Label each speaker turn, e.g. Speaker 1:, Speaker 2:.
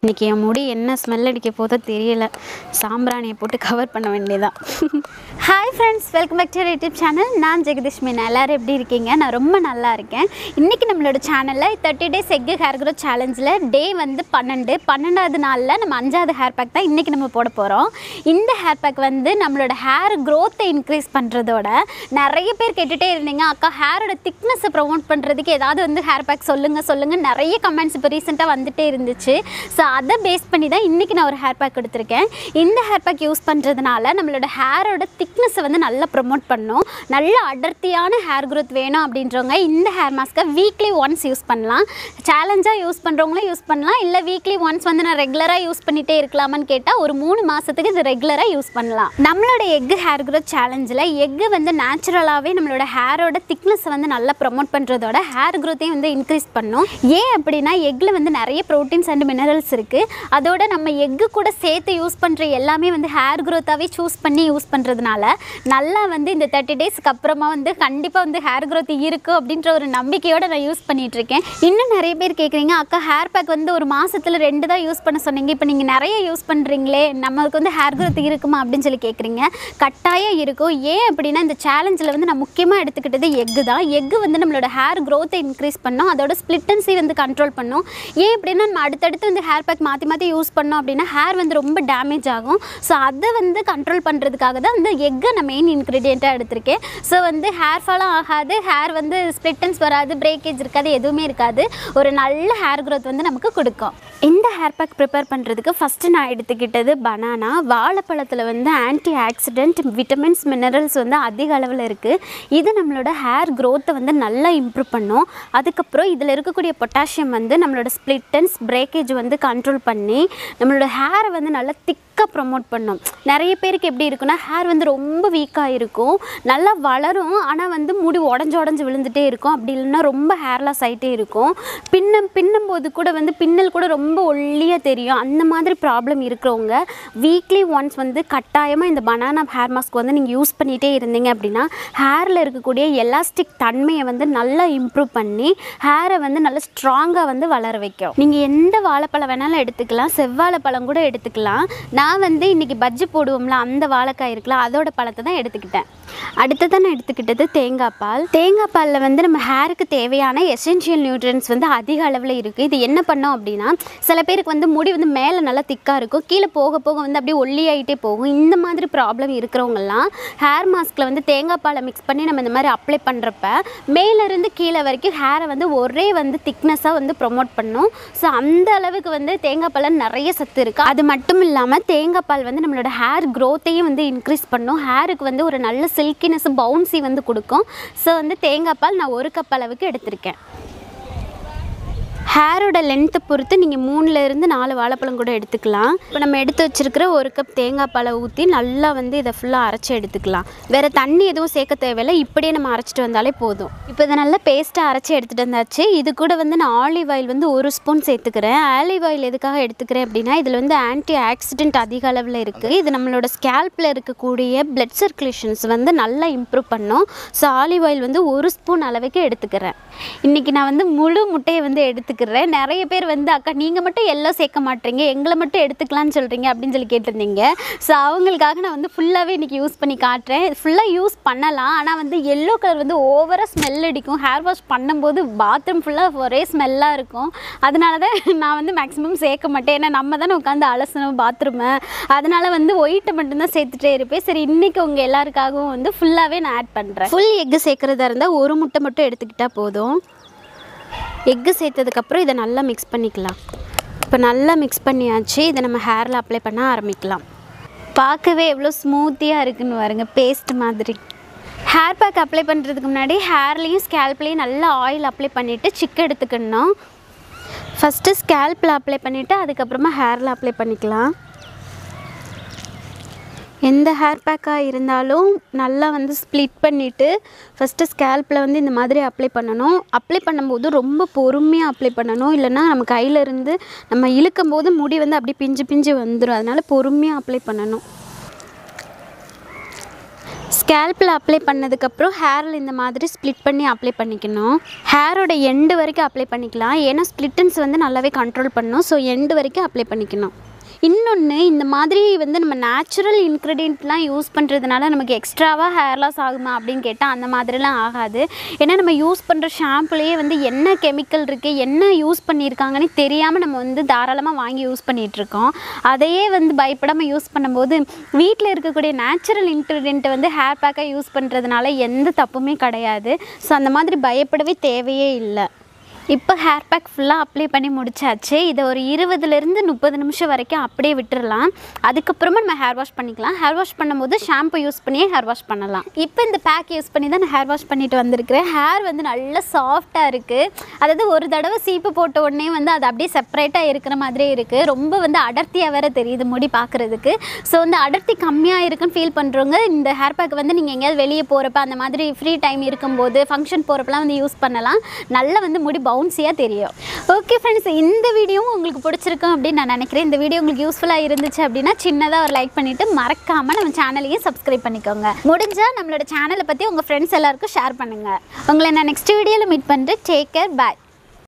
Speaker 1: இன்றைக்கி என் முடி என்ன ஸ்மெல் அடிக்க போதோ தெரியல சாம்பிராணியை போட்டு கவர் பண்ண வேண்டியதான் hi friends welcome back to YouTube channel நான் ஜெகதீஷ் மீனா எல்லோரும் எப்படி இருக்கீங்க நான் ரொம்ப நல்லா இருக்கேன் இன்றைக்கி நம்மளோட சேனலில் தேர்ட்டி டேஸ் எக்கு ஹேர் க்ரோத் சேலஞ்சில் டே வந்து பன்னெண்டு பன்னெண்டாவது நாளில் நம்ம அஞ்சாவது ஹேர் பேக் தான் இன்றைக்கி நம்ம போட போகிறோம் இந்த ஹேர் பேக் வந்து நம்மளோட ஹேர் க்ரோத்தை இன்க்ரீஸ் பண்ணுறதோட நிறைய பேர் கேட்டுகிட்டே இருந்தீங்க அக்கா ஹேரோட திக்னஸை ப்ரொமோட் பண்ணுறதுக்கு ஏதாவது வந்து ஹேர் பேக் சொல்லுங்கள் சொல்லுங்கள் நிறைய கமெண்ட்ஸ் இப்போ ரீசெண்டாக வந்துட்டே இருந்துச்சு ஸோ அதை பேஸ் பண்ணி தான் இன்றைக்கி நான் ஒரு ஹேர் பேக் எடுத்திருக்கேன் இந்த ஹேர் பேக் யூஸ் பண்ணுறதுனால நம்மளோட ஹேரோட திக்னஸை வந்து நல்லா ப்ரொமோட் பண்ணும் நல்ல அடர்த்தியான ஹேர் growth வேணும் அப்படின்றவங்க இந்த ஹேர் மாஸ்க்கை வீக்லி ஒன்ஸ் யூஸ் பண்ணலாம் சேலஞ்சாக யூஸ் பண்ணுறவங்களும் யூஸ் பண்ணலாம் இல்லை வீக்லி ஒன்ஸ் வந்து நான் ரெகுலராக யூஸ் பண்ணிகிட்டே இருக்கலாமான்னு கேட்டால் ஒரு மூணு மாதத்துக்கு இது ரெகுலராக யூஸ் பண்ணலாம் நம்மளோட எக்கு ஹேர் growth சேலஞ்சில் எக்கு வந்து நேச்சுரலாகவே நம்மளோட ஹேரோட திக்னஸை வந்து நல்லா ப்ரொமோட் பண்ணுறதோட ஹேர் growth-ஐயும் வந்து இன்க்ரீஸ் பண்ணும் ஏன் அப்படின்னா எக்கில் வந்து நிறைய ப்ரோட்டீன்ஸ் அண்ட் மினரல்ஸ் இருக்குது அதோட நம்ம எக்கு கூட சேர்த்து யூஸ் பண்ணுற எல்லாமே வந்து ஹேர் க்ரோத்தாகவே சூஸ் பண்ணி யூஸ் பண்ணுறதுனால நல்லா வந்து இந்த தேர்ட்டி டேஸ்க்கு அப்புறமா வந்து கண்டிப்பாக வந்து ஹேர் growth இருக்கும் அப்படின்ற ஒரு நம்பிக்கையோடு நான் யூஸ் பண்ணிட்டு இருக்கேன் இன்னும் நிறைய பேர் கேட்குறீங்க அக்கா ஹேர் பேக் வந்து ஒரு மாசத்துல ரெண்டு தான் யூஸ் பண்ண சொன்னீங்க இப்போ நீங்கள் நிறைய யூஸ் பண்ணுறீங்களே நமக்கு வந்து ஹேர் growth இருக்குமா அப்படின்னு சொல்லி கேட்குறீங்க கட்டாயம் இருக்கும் ஏன் அப்படின்னா இந்த சேலஞ்சில் வந்து நான் முக்கியமாக எடுத்துக்கிட்டது எக்கு தான் எக்கு வந்து நம்மளோட ஹேர் growth-ஐ இன்க்ரீஸ் பண்ணும் அதோட ஸ்பிளிட்டன்சி வந்து கண்ட்ரோல் பண்ணும் ஏன் அப்படின்னா நம்ம அடுத்தடுத்து வந்து ஹேர் பேக் மாற்றி மாற்றி யூஸ் பண்ணோம் அப்படின்னா ஹேர் வந்து ரொம்ப டேமேஜ் ஆகும் ஸோ அதை வந்து கண்ட்ரோல் பண்ணுறதுக்காக தான் இந்த எக்கை நான் மெயின் இன்க்ரீடியண்ட்டாக எடுத்திருக்கேன் ஸோ வந்து ஹேர் ஃபாலும் ஆகாது ஹேர் வந்து ஸ்பிளிட்டன்ஸ் வராது பிரேக்கேஜ் இருக்காது எதுவுமே இருக்காது ஒரு நல்ல ஹேர் growth வந்து நமக்கு கொடுக்கும் இந்த ஹேர் பேக் ப்ரிப்பேர் பண்ணுறதுக்கு ஃபஸ்ட்டு நான் எடுத்துக்கிட்டது பனானா வாழைப்பழத்தில் வந்து ஆன்டி ஆக்சிடென்ட் விட்டமின்ஸ் மினரல்ஸ் வந்து அதிக அளவில் இருக்குது இது நம்மளோட ஹேர் growth-ஐ வந்து நல்லா இம்ப்ரூவ் பண்ணும் அதுக்கப்புறம் இதில் இருக்கக்கூடிய பொட்டாசியம் வந்து நம்மளோட ஸ்ப்ளிட்டன்ஸ் பிரேக்கேஜ் வந்து கண்ட்ரோல் பண்ணி நம்மளோட ஹேரை வந்து நல்லா திக்காக ப்ரொமோட் பண்ணும் நிறைய பேருக்கு எப்படி இருக்குன்னா ஹேர் வந்து ரொம்ப வீக்காக இருக்கும் நல்லா வளரும் ஆனால் வந்து முடி உடஞ்சி உடஞ்சி விழுந்துட்டே இருக்கும் அப்படி இல்லைன்னா ரொம்ப ஹேர் லாஸ் ஆகிட்டே இருக்கும் பின்னம் பின்னும் போது கூட வந்து பின்னல் கூட ரொம்ப ஒல்லியாக தெரியும் அந்த மாதிரி ப்ராப்ளம் இருக்கிறவங்க வீக்லி ஒன்ஸ் வந்து கட்டாயமாக இந்த பனானா ஹேர் மாஸ்க் வந்து நீங்கள் யூஸ் பண்ணிகிட்டே இருந்தீங்க அப்படின்னா ஹேரில் இருக்கக்கூடிய எலாஸ்டிக் தன்மையை வந்து நல்லா இம்ப்ரூவ் பண்ணி ஹேரை வந்து நல்லா ஸ்ட்ராங்காக வந்து வளர வைக்கும் நீங்கள் எந்த வாழைப்பழம் வேணாலும் எடுத்துக்கலாம் செவ்வாழைப்பழம் கூட எடுத்துக்கலாம் நான் வந்து இன்றைக்கி பஜ்ஜி போடுவோம்ல அந்த வாழைக்காய் இருக்குல்ல அதோட பழத்தை தான் எடுத்துக்கிட்டேன் அடுத்ததான் நான் எடுத்துக்கிட்டது தேங்காய் பால் தேங்காய் பாலில் வந்து நம்ம ஹேருக்கு தேவையான எசென்ஷியல் நியூட்ரியன்ஸ் வந்து அதிக அளவில் இருக்குது இது என்ன பண்ணோம் அப்படின்னா சில பேருக்கு வந்து முடி வந்து மேலே நல்லா திக்காக இருக்கும் கீழே போக போக வந்து அப்படியே ஒல்லியாயிட்டே போகும் இந்த மாதிரி ப்ராப்ளம் இருக்கிறவங்கலாம் ஹேர் மாஸ்கில் வந்து தேங்காய் பாலை மிக்ஸ் பண்ணி நம்ம இந்த மாதிரி அப்ளை பண்ணுறப்ப மேலேருந்து கீழே வரைக்கும் ஹேரை வந்து ஒரே வந்து திக்னஸாக வந்து ப்ரொமோட் பண்ணும் ஸோ அந்த அளவுக்கு வந்து தேங்காய் பாலில் நிறைய சத்து இருக்குது அது மட்டும் இல்லாமல் தேங்காய் பால் வந்து நம்மளோட ஹேர் க்ரோத்தையும் வந்து இன்க்ரீஸ் பண்ணும் ஹேருக்கு வந்து ஒரு நல்ல சில்கினஸ் பவுன்சி வந்து கொடுக்கும் ஸோ வந்து தேங்காய் பால் நான் ஒரு கப் அளவுக்கு எடுத்திருக்கேன் ஹேரோட லென்த்தை பொறுத்து நீங்கள் மூணுலேருந்து நாலு வாழைப்பழம் கூட எடுத்துக்கலாம் இப்போ நம்ம எடுத்து வச்சிருக்கிற ஒரு கப் தேங்காய் பாலை ஊற்றி நல்லா வந்து இதை ஃபுல்லாக அரைச்சி எடுத்துக்கலாம் வேறு தண்ணி எதுவும் சேர்க்க தேவையில்லை இப்படியே நம்ம அரைச்சிட்டு வந்தாலே போதும் இப்போ இதை நல்லா பேஸ்ட்டாக அரைச்சி எடுத்துகிட்டு வந்தாச்சு இது கூட வந்து நான் ஆலிவ் ஆயில் வந்து ஒரு ஸ்பூன் சேர்த்துக்கிறேன் ஆலிவ் ஆயில் எதுக்காக எடுத்துக்கிறேன் அப்படின்னா இதில் வந்து ஆன்டி ஆக்சிடென்ட் அதிக அளவில் இருக்குது இது நம்மளோட ஸ்கேல்பில் இருக்கக்கூடிய பிளட் சர்க்குலேஷன்ஸ் வந்து நல்லா இம்ப்ரூவ் பண்ணும் ஸோ ஆலிவ் ஆயில் வந்து ஒரு ஸ்பூன் அளவுக்கு எடுத்துக்கிறேன் இன்றைக்கி நான் வந்து முழு முட்டையை வந்து எடுத்துக்கிறேன் நிறைய பேர் வந்து அக்கா நீங்கள் மட்டும் எல்லாம் சேர்க்க மாட்டீங்க எங்களை மட்டும் எடுத்துக்கலாம்னு சொல்கிறீங்க அப்படின்னு சொல்லி கேட்டிருந்தீங்க ஸோ அவங்களுக்காக நான் வந்து ஃபுல்லாகவே இன்றைக்கி யூஸ் பண்ணி காட்டுறேன் ஃபுல்லாக யூஸ் பண்ணலாம் ஆனால் வந்து எல்லோ கலர் வந்து ஓவராக ஸ்மெல் அடிக்கும் ஹேர் வாஷ் பண்ணும்போது பாத்ரூம் ஃபுல்லாக ஒரே ஸ்மெல்லாக இருக்கும் அதனால தான் நான் வந்து மேக்ஸிமம் சேர்க்க மாட்டேன் ஏன்னா நம்ம தானே உட்காந்து அலசணும் பாத்ரூமை அதனால வந்து ஒயிட்டை மட்டும்தான் சேர்த்துட்டே இருப்பேன் சரி இன்றைக்கி உங்கள் எல்லாருக்காகவும் வந்து ஃபுல்லாகவே நான் ஆட் பண்ணுறேன் ஃபுல் எக்கு சேர்க்குறதா இருந்தால் ஒரு முட்டை மட்டும் எடுத்துக்கிட்டால் போதும் எக்கு சேர்த்ததுக்கப்புறம் இதை நல்லா மிக்ஸ் பண்ணிக்கலாம் இப்போ நல்லா மிக்ஸ் பண்ணியாச்சு இதை நம்ம ஹேரில் அப்ளை பண்ண ஆரம்பிக்கலாம் பார்க்கவே எவ்வளோ ஸ்மூத்தியாக இருக்குன்னு பாருங்க பேஸ்ட் மாதிரி ஹேர் பேக் அப்ளை பண்ணுறதுக்கு முன்னாடி ஹேர்லேயும் ஸ்கேல்ப்லேயும் நல்லா ஆயில் அப்ளை பண்ணிவிட்டு சிக்கு எடுத்துக்கணும் ஃபஸ்ட்டு ஸ்கேல்பில் அப்ளை பண்ணிவிட்டு அதுக்கப்புறமா ஹேரில் அப்ளை பண்ணிக்கலாம் எந்த ஹேர் பேக்காக இருந்தாலும் நல்லா வந்து ஸ்ப்ளிட் பண்ணிவிட்டு ஃபஸ்ட்டு ஸ்கேல்பில் வந்து இந்த மாதிரி அப்ளை பண்ணணும் அப்ளை பண்ணும்போது ரொம்ப பொறுமையாக அப்ளை பண்ணணும் இல்லைன்னா நம்ம கையில இருந்து நம்ம இழுக்கும் போது முடி வந்து அப்படியே பிஞ்சு பிஞ்சு வந்துடும் அதனால் பொறுமையாக அப்ளை பண்ணணும் ஸ்கேல்பில் அப்ளை பண்ணதுக்கப்புறம் ஹேரில் இந்த மாதிரி ஸ்ப்ளிட் பண்ணி அப்ளை பண்ணிக்கணும் ஹேரோட எண்டு வரைக்கும் அப்ளை பண்ணிக்கலாம் ஏன்னா ஸ்ப்ளிட்டன்ஸ் வந்து நல்லாவே கண்ட்ரோல் பண்ணும் ஸோ எண்டு வரைக்கும் அப்ளை பண்ணிக்கணும் இன்னொன்று இந்த மாதிரி வந்து நம்ம நேச்சுரல் இன்க்ரீடியண்ட்லாம் யூஸ் பண்ணுறதுனால நமக்கு எக்ஸ்ட்ராவாக ஹேர் லாஸ் ஆகுமா அப்படின்னு கேட்டால் அந்த மாதிரிலாம் ஆகாது ஏன்னா நம்ம யூஸ் பண்ணுற ஷாம்புலேயே வந்து என்ன கெமிக்கல் இருக்குது என்ன யூஸ் பண்ணியிருக்காங்கன்னு தெரியாமல் நம்ம வந்து தாராளமாக வாங்கி யூஸ் பண்ணிகிட்ருக்கோம் அதையே வந்து பயப்படாமல் யூஸ் பண்ணும்போது வீட்டில் இருக்கக்கூடிய நேச்சுரல் இன்க்ரீடியண்ட்டை வந்து ஹேர் பேக்காக யூஸ் பண்ணுறதுனால எந்த தப்புமே கிடையாது ஸோ அந்த மாதிரி பயப்படவே தேவையே இல்லை இப்போ ஹேர் பேக் ஃபுல்லாக அப்ளை பண்ணி முடிச்சாச்சு இதை ஒரு இருபதுலேருந்து முப்பது நிமிஷம் வரைக்கும் அப்படியே விட்டுறலாம் அதுக்கப்புறமா நம்ம ஹேர் வாஷ் பண்ணிக்கலாம் ஹேர் வாஷ் பண்ணும்போது ஷாம்பு யூஸ் பண்ணியே ஹேர் வாஷ் பண்ணலாம் இப்போ இந்த பேக் யூஸ் பண்ணி தான் நான் ஹேர் வாஷ் பண்ணிட்டு வந்திருக்கிறேன் ஹேர் வந்து நல்ல சாஃப்டாக இருக்குது அதாவது ஒரு தடவை சீப்பு போட்ட உடனே வந்து அது அப்படியே செப்பரேட்டாக இருக்கிற மாதிரியே இருக்குது ரொம்ப வந்து அடர்த்தியாக வேற தெரியுது முடி பார்க்குறதுக்கு ஸோ வந்து அடர்த்தி கம்மியாக இருக்குன்னு ஃபீல் பண்ணுறவங்க இந்த ஹேர் பேக் வந்து நீங்கள் எங்கேயாவது வெளியே போகிறப்ப அந்த மாதிரி ஃப்ரீ டைம் இருக்கும்போது ஃபங்க்ஷன் போகிறப்பலாம் வந்து யூஸ் பண்ணலாம் நல்லா வந்து முடி பவுன்ஸியாக தெரியும் ஓகே ஃப்ரெண்ட்ஸ் இந்த வீடியோவும் உங்களுக்கு பிடிச்சிருக்கும் அப்படின்னு நான் நினைக்கிறேன் இந்த வீடியோ உங்களுக்கு யூஸ்ஃபுல்லாக இருந்துச்சு அப்படின்னா சின்னதாக ஒரு லைக் பண்ணிவிட்டு மறக்காமல் நம்ம சேனலையும் சப்ஸ்கிரைப் பண்ணிக்கோங்க முடிஞ்சால் நம்மளோட சேனலை பற்றி உங்கள் ஃப்ரெண்ட்ஸ் எல்லாருக்கும் ஷேர் பண்ணுங்கள் உங்களை நான் நெக்ஸ்ட் வீடியோவில் மீட் பண்ணுறேன் டேக் கேர் பாய்